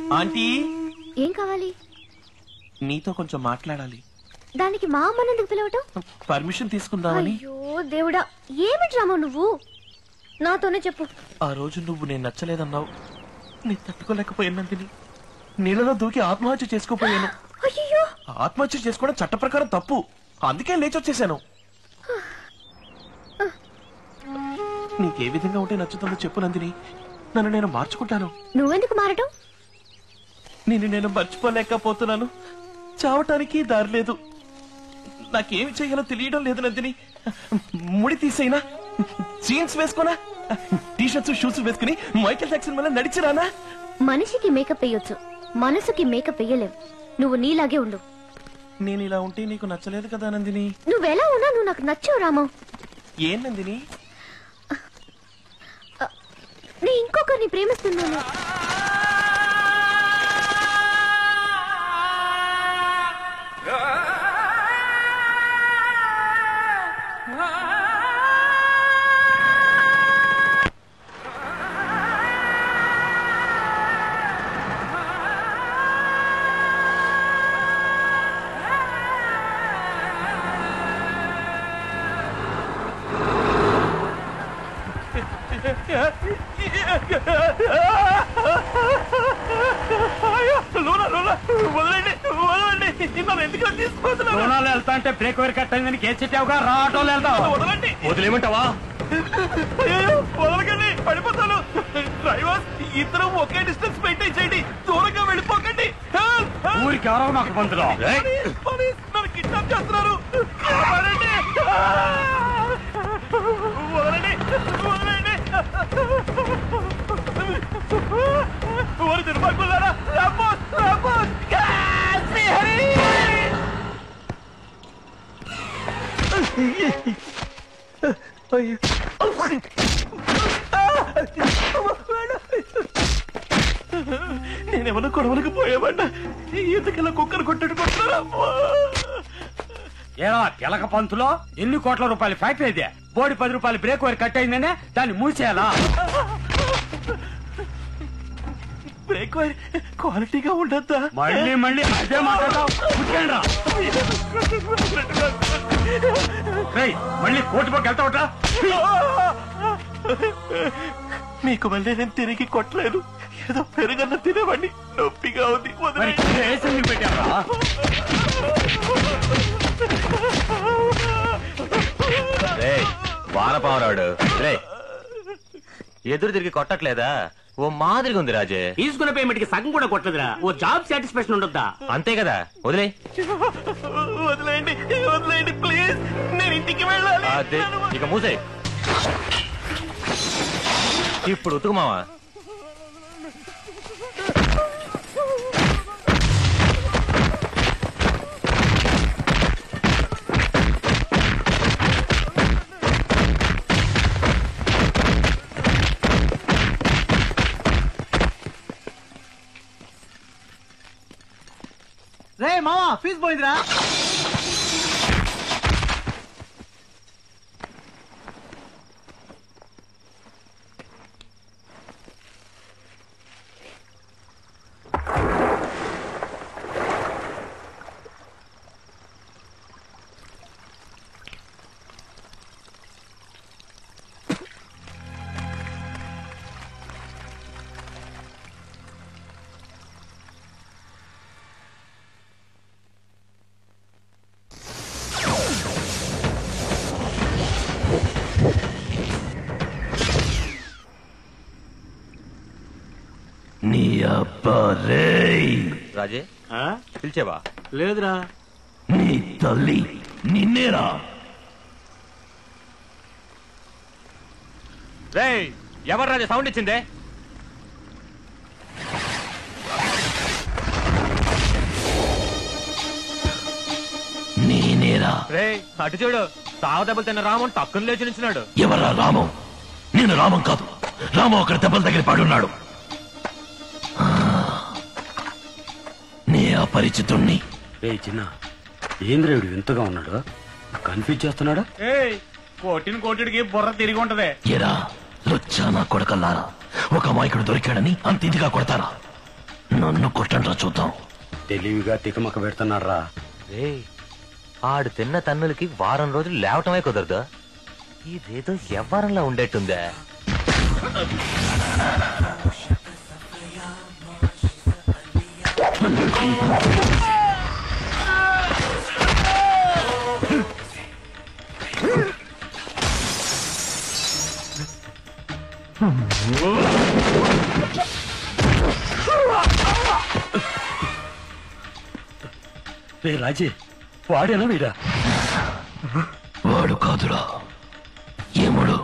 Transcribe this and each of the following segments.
Aunty ఏం కావాలి నీతో కొంచెం మాట్లాడాలి దానికి మా అమ్మని ఎందుకు పిలవటం పర్మిషన్ తీసుకుందామని అయ్యో దేవుడా ఏమి డ్రామా నువ్వు నాతోనే చెప్పు ఆ రోజు నువ్వు నేను నచ్చలేదన్నావు నీ తట్టుకోలేకపోయినందుని నీళ్ళలో దూకి ఆత్మహత్య చేసుకోపోయాను అయ్యో ఆత్మహత్య చేసుకోవడం చట్ట ప్రకారం తప్పు అందుకే లేచి వచ్చేసాను నీకే విధంగా ఉంటే నచ్చుతుందో చెప్పు నందిని నన్ను నేను మార్చుకుంటాను నువ్వెందుకు మారటం నిన్ను నేను మర్చిపోలేకపోతున్నాను చావటానికి దారి లేదు నాకేమి చేయాలో తెలియడం లేదు నందిని ముడి తీసేయినా జీన్స్ వేసుకోనా టీషర్ట్స్ షూస్ వేసుకుని మైకేల్ జాక్సన్ వల్ల నడిచిరానా మనిషికి మేకప్ వేయొచ్చు మనసుకి మేకప్ వేయలేవు నువ్వు నీలాగే ఉండు నేను ఇలా ఉంటే నీకు నచ్చలేదు కదా నందిని నువ్వెలా ఉన్నా నువ్వు నాకు నచ్చావు రామా ఏం నందిని నీ ఇంకొకరిని ప్రేమిస్తున్నాను లూనా, లూనా, వదలండి వదలండి నన్ను ఎందుకు తీసుకుపోతున్నారు రుణాలు వెళ్తా అంటే బ్రేక్ వైర్ కట్ అయిందని కేసు చెప్పావుగా రా ఆటోలో వెళ్దాం వదలండి వదిలేమంటావా అయ్యో వదలకండి పడిపోతాను డ్రైవర్ ఇద్దరం ఒకే డిస్టెన్స్ మెయింటైన్ చేయండి దూరంగా వెళ్ళిపోకండి Help! Help! ఊరికి ఎవరో మాకు పంతులు Police! Police! నన్ను కిడ్నాప్ చేస్తున్నారు కాపాడండి! వదలండి వదలండి ఓరి దుర్మార్గులారా! రాంబోస్! రాంబోస్! ఆ! శ్రీహరి! అయ్యో. నేనేమన్నా గొడవలకు పోయామన్నా ఎందుకలా కుక్కర్ కొట్టడు కొట్టారా ఏరా కెలక పంతులో ఎన్ని కోట్ల రూపాయల ఫ్యాక్టరీ ఇదే బోడి పది రూపాయలు బ్రేక్ వైర్ కట్ అయిందనే దాన్ని మూసేయాలా బ్రేక్ వైర్ క్వాలిటీగా ఉండద్దా మళ్ళీ మళ్ళీ అదే మాట్లాడతావు కూర్చోండిరా. రేయ్, మళ్ళీ కోర్టు పక్క వెళ్తావట్రా మీకు మళ్ళీ నేను తిరిగి కొట్టలేను ఏదో పెరుగన్న తినేవాడిని నొప్పిగా ఉంది మరి వదిలేయండి. కేసు ఎందుకు పెట్టావా రే వానపావరాడు రే ఎదురు తిరిగి కొట్టట్లేదా ఓ మాదిరిగా ఉంది రాజే తీసుకున్న పేమెంట్ కి సగం కూడా కొట్టదురా ఓ జాబ్ సాటిస్ఫాక్షన్ ఉండొద్దా అంతే కదా వదిలే వదిలేయండి వదిలేయండి ప్లీజ్ నేను ఇంటికి వెళ్ళాలి అదే నన్ను ఇక మూసే ఇప్పుడు ఉతుకుమావా రే మావా ఫీజు పోయిందిరా నీ అబ్బా రేయ్ రాజే ఆ? పిలిచేవా లేదురా నీ తల్లి నిన్నేరా రే ఎవరు రాజే సౌండ్ ఇచ్చిందే నేనేరా రే అటు చూడు తావ దెబ్బలు తిన్న రామన్ టక్కున లేచి నిల్చున్నాడు ఎవరా రామం నేను రామం కాదు రామం అక్కడ దెబ్బల దగ్గర పడున్నాడు ఆ, నే అపరిచితుణ్ణి రే చిన్న ఏంద్రేవుడు వింతగా ఉన్నాడు కన్ఫ్యూజ్ చేస్తున్నాడా ఏయ్ కోటిని కోటిడికి బుర్ర తిరిగి ఉంటది ఎరా లుచ్చా నా కొడకల్లారా ఒక అమాయకుడు దొరికాడని అంత ఇదిగా కొడతారా నన్ను కొట్టండ్రా చూద్దాం తెలివిగా తికమక పెడుతున్నారా రే ఆడు తిన్న తన్నులకి వారం రోజులు లేవటమే కుదరదు ఇదేదో ఎవ్వరంలా ఉండేట్టుందే రే రాజీ వాడేనా వీడా వాడు కాదురా ఏముడు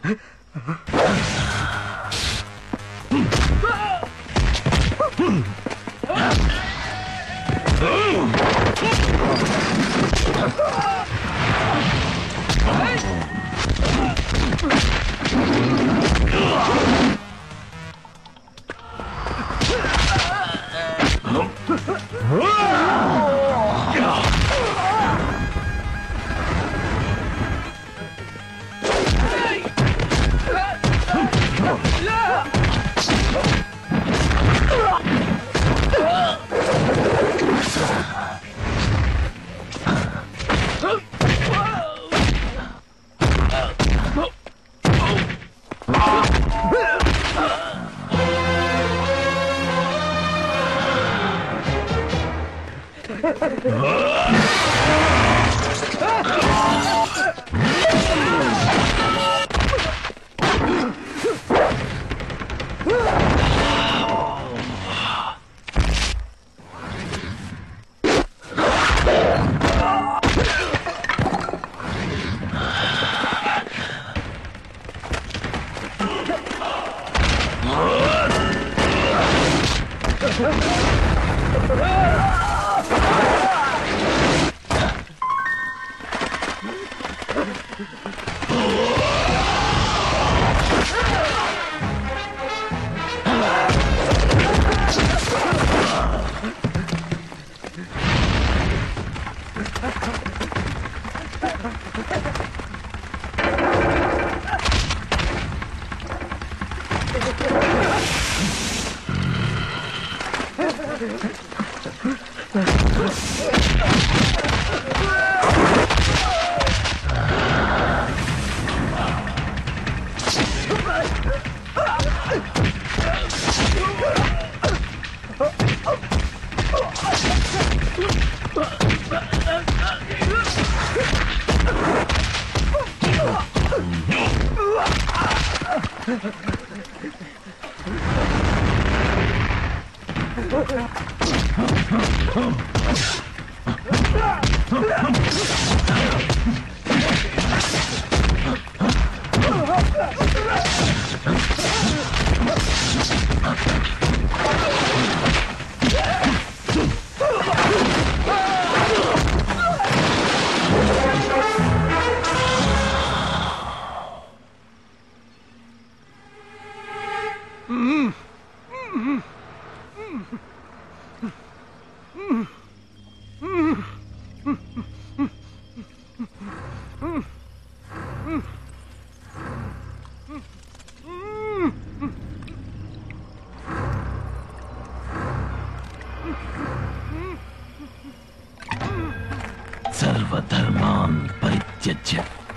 సర్వధర్మాన్ పరిత్యజ్య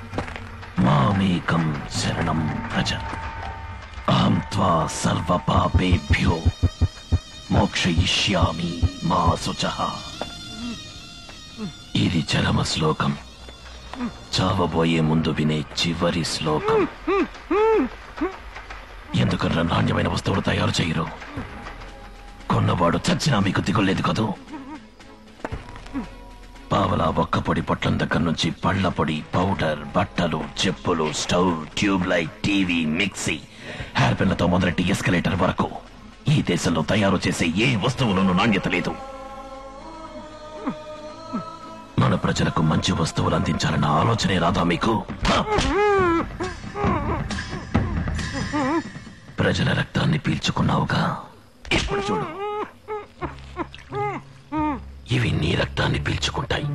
మామేకం శరణం ప్రజ అహం త్వా సర్వ పాపేభ్యో మోక్షయిష్యామి మా శుచః ఇది చరమ శ్లోకం చావబోయే ముందు వినే చివరి శ్లోకం ఎందుకన్నా నాణ్యమైన వస్తువులు తయారు చేయరు కొన్నవాడు చచ్చినా మీకు దిగులేదు కదూ పావలా ఒక్క పొడి పొట్లం దగ్గర నుంచి పళ్ళ పొడి పౌడర్ బట్టలు చెప్పులు stove tube light TV mixie hair పిన్లతో మొదలెట్టి ఎస్కలేటర్ వరకు ఈ దేశంలో తయారు చేసే ఏ వస్తువులోనూ నాణ్యత లేదు మన ప్రజలకు మంచి వస్తువులు అందించాలన్న ఆలోచనే రాదా మీకు హ! ప్రజల రక్తాన్ని పీల్చుకున్నావుగా ఇప్పుడు చూడు ఇవి నీ రక్తాన్ని పీల్చుకుంటాయి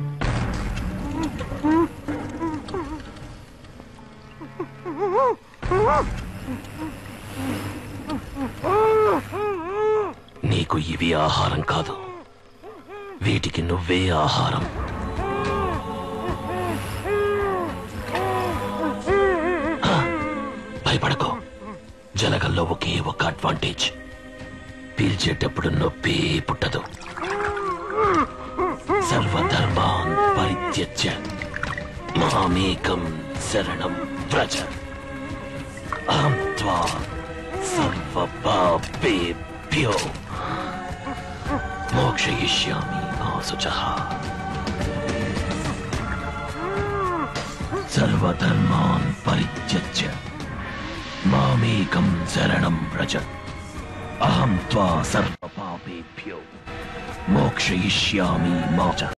నీకు నీకు ఇవి ఆహారం కాదు వీటికి నువ్వే ఆహారం హ, భయపడకు జలగల్లో ఒకే ఒక అడ్వాంటేజ్ పీల్చేటప్పుడు నొప్పి పుట్టదు సర్వధర్మాన్ పరిత్యజ్య మామేకం శరణం వ్రజ అహం త్వా సర్వపాపేభ్యో మోక్షయిష్యామి మా శుచః సర్వధర్మాన్ పరిత్యజ్య మామేకం శరణం వ్రజ అహం త్వా సర్వపాపేభ్యో మోక్షయిష్యామి మా చ